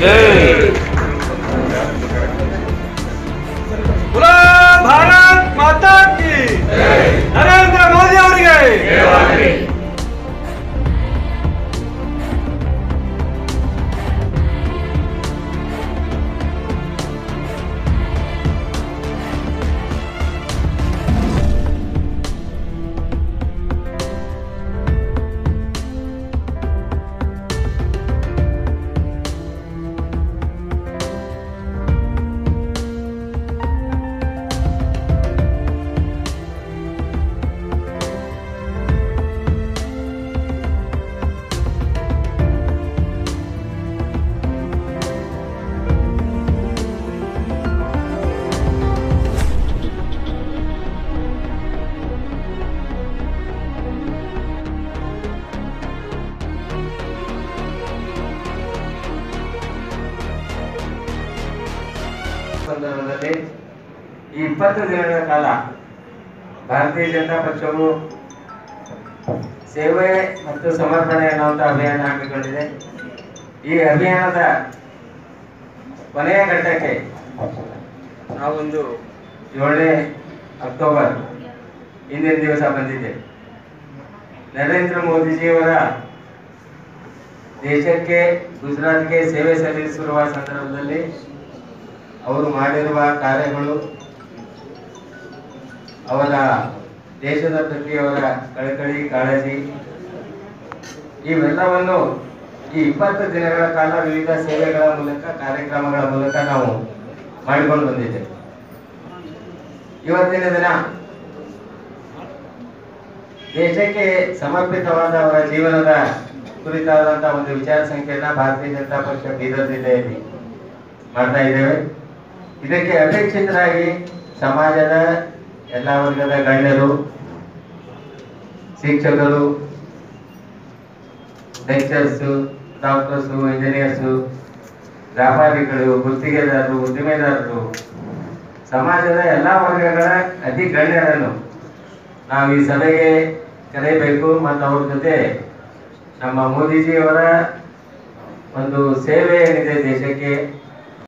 बोला भारत माता की ನರೇಂದ್ರ ಮೋದಿ ಅವರಿಗೆ ಸಂದರ್ಭದಲ್ಲಿ ಈ ಇಪ್ಪತ್ತು ದಿನಗಳ ಕಾಲ ಭಾರತೀಯ ಜನತಾ ಪಕ್ಷವು ಸೇವೆ ಮತ್ತು ಸಮರ್ಪಣೆ ಅನ್ನುವಂಥ ಅಭಿಯಾನ ಹಮ್ಮಿಕೊಂಡಿದೆ ಈ ಅಭಿಯಾನದ ಕೊನೆಯ ಘಟ್ಟಕ್ಕೆ ನಾವೊಂದು ಏಳನೇ ಅಕ್ಟೋಬರ್ ಹಿಂದಿನ ದಿವಸ ಬಂದಿದ್ದೆ ನರೇಂದ್ರ ಮೋದಿಜಿಯವರ ದೇಶಕ್ಕೆ ಗುಜರಾತ್ಗೆ ಸೇವೆ ಸಲ್ಲಿಸಿರುವ ಸಂದರ್ಭದಲ್ಲಿ ಅವರು ಮಾಡಿರುವ ಕಾರ್ಯಗಳು ಅವರ ದೇಶದ ಪ್ರತಿ ಅವರ ಕಳಕಳಿ ಕಾಳಜಿ ಇವೆಲ್ಲವನ್ನು ಈ ಇಪ್ಪತ್ತು ದಿನಗಳ ಕಾಲ ವಿವಿಧ ಸೇವೆಗಳ ಮೂಲಕ ಕಾರ್ಯಕ್ರಮಗಳ ಮೂಲಕ ನಾವು ಮಾಡಿಕೊಂಡು ಬಂದಿದ್ದೇವೆ ಇವತ್ತಿನ ದಿನ ದೇಶಕ್ಕೆ ಸಮರ್ಪಿತವಾದ ಅವರ ಜೀವನದ ಕುರಿತಾದಂತಹ ಒಂದು ವಿಚಾರ ಸಂಕಿರಣ ಭಾರತೀಯ ಜನತಾ ಪಕ್ಷ ಬೀದರ್ ಜಿಲ್ಲೆಯಲ್ಲಿ ಮಾಡ್ತಾ ಇದ್ದೇವೆ ಇದಕ್ಕೆ ಅಪೇಕ್ಷಿತರಾಗಿ ಸಮಾಜದ ಎಲ್ಲ ವರ್ಗದ ಗಣ್ಯರು ಶಿಕ್ಷಕರು ಲೆಕ್ಚರ್ಸು ಡಾಕ್ಟರ್ಸು ಇಂಜಿನಿಯರ್ಸು ವ್ಯಾಪಾರಿಗಳು ಗುತ್ತಿಗೆದಾರರು ಉದ್ದಿಮೆದಾರರು ಸಮಾಜದ ಎಲ್ಲ ವರ್ಗಗಳ ಅತಿ ಗಣ್ಯರನ್ನು ನಾವು ಈ ಸಭೆಗೆ ಕರೆಯಬೇಕು ಮತ್ತು ಅವ್ರ ಜೊತೆ ನಮ್ಮ ಮೋದಿಜಿಯವರ ಒಂದು ಸೇವೆ ಏನಿದೆ ದೇಶಕ್ಕೆ